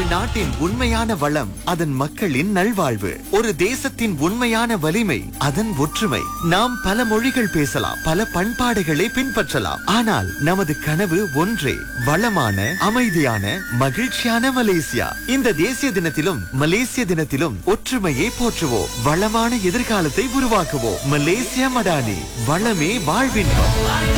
ஒரு நாட்டின் உண்மையான வளம் அதன் மக்களின் நல்வாழ்வு ஒரு தேசத்தின் உண்மையான வலிமை அதன் ஒற்றுமை நாம் பல மொழிகள் பேசலாம் பல பண்பாடுகளை பின்பற்றலாம் ஆனால் நமது கனவு ஒன்றே வளமான அமைதியான மகிழ்ச்சியான மலேசியா இந்த தேசிய தினத்திலும் மலேசிய தினத்திலும் ஒற்றுமையை போற்றுவோம் வளமான எதிர்காலத்தை உருவாக்குவோம் மலேசியா மடானி வளமே வாழ்வின்பம்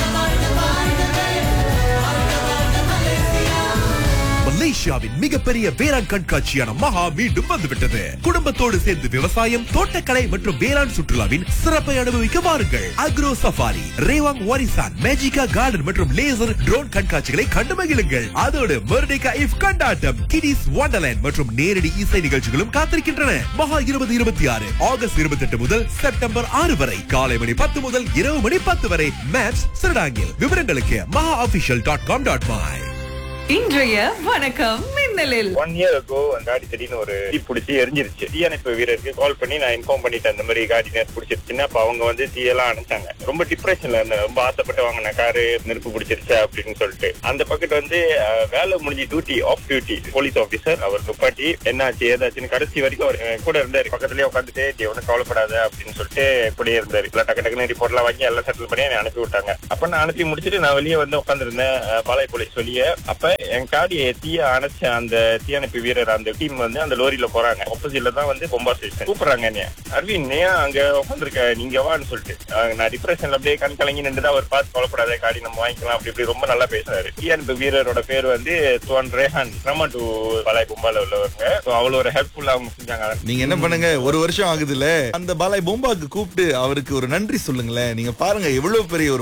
மலேசியாவின் மிகப்பெரிய வேளாண் கண்காட்சியான மகா மீண்டும் வந்துவிட்டது குடும்பத்தோடு சேர்ந்து விவசாயம் தோட்டக்கலை மற்றும் வேளாண் சுற்றுலாவின் சிறப்பை அனுபவிக்க வாருங்கள் அக்ரோ சஃபாரி ரேவாங் வாரிசான் மேஜிகா கார்டன் மற்றும் லேசர் ட்ரோன் கண்காட்சிகளை கண்டு மகிழுங்கள் அதோடு மெர்டிகா இஃப் கொண்டாட்டம் கிடிஸ் வண்டர்லேண்ட் மற்றும் நேரடி இசை நிகழ்ச்சிகளும் காத்திருக்கின்றன மகா இருபது இருபத்தி ஆறு ஆகஸ்ட் இருபத்தி எட்டு முதல் செப்டம்பர் ஆறு வரை காலை மணி பத்து முதல் இரவு மணி பத்து வரை மேப்ஸ் சிறடாங்கில் விவரங்களுக்கு மகா official dot com dot my இன்றைய வணக்கம் மின்னலில் ஒன் இயர் அகோ காடி திடீர்னு ஒரு தீ பிடிச்சி எரிஞ்சிருச்சு தீயணைப்பு வீரருக்கு கால் பண்ணி நான் இன்ஃபார்ம் பண்ணிட்டேன் இந்த மாதிரி காடி நெருப்பு பிடிச்சிருச்சுன்னு அப்ப அவங்க வந்து தீயெல்லாம் அணைச்சாங்க ரொம்ப டிப்ரெஷன்ல இருந்தேன் ரொம்ப ஆசைப்பட்டு வாங்கின காரு நெருப்பு பிடிச்சிருச்சு அப்படின்னு சொல்லிட்டு அந்த பக்கெட் வந்து அஹ், வேலை முடிஞ்சு duty off duty police officer அவர் துப்பாட்டி என்னாச்சு ஏதாச்சுன்னு கடைசி வரைக்கும் அவர் என் கூட இருந்தாரு பக்கத்துலயே உட்காந்துட்டு எவனும் கவலைப்படாத அப்படின்னு சொல்லிட்டு கூடயே இருந்தாரு எல்லாம் டக்கு டக்குன்னு ரிப்போர்ட் எல்லாம் வாங்கி எல்லாம் செட்டில் பண்ணி என்னை அனுப்பி விட்டாங்க அப்ப நான் அனுப்பி முடிச்சிட்டு நான் வெளியே வந்து உட்காந்துருந்தேன் பாளைய போலீஸ் வெளியே அப்ப என் காடி தீய அணைச்ச அந்த தீயணைப்பு வீரர் அந்த டீம் வந்து அந்த லோரியில போறாங்க ஆப்போசிட்ல தான் வந்து பொம்பா ஸ்டேஷன் கூப்பிடுறாங்க என்னைய அரவிந்த் ஏன் அங்க உட்காந்துருக்க நீங்க வான்னு சொல்லிட்டு அஹ் நான் டிப்ரெஷன்ல அப்படியே கண் கலங்கி நின்று அவர் பார்த்து கொலப்படாத காடி நம்ம வாங்கிக்கலாம் அப்படி இப்படி ரொம்ப நல்லா பேசுறாரு தீயணைப்பு வீரரோட பேர் வந்து துவான் ரேஹான் நம்ம டு பாலாய் கும்பால உள்ளவங்க So அவ்வளவு ஒரு ஹெல்ப்ஃபுல்லா அவங்க செஞ்சாங்க நீங்க என்ன பண்ணுங்க ஒரு வருஷம் ஆகுதுல்ல அந்த பாலாய் பொம்பாக்கு கூப்பிட்டு அவருக்கு ஒரு நன்றி சொல்லுங்களேன் நீங்க பாருங்க எவ்வளவு பெரிய ஒரு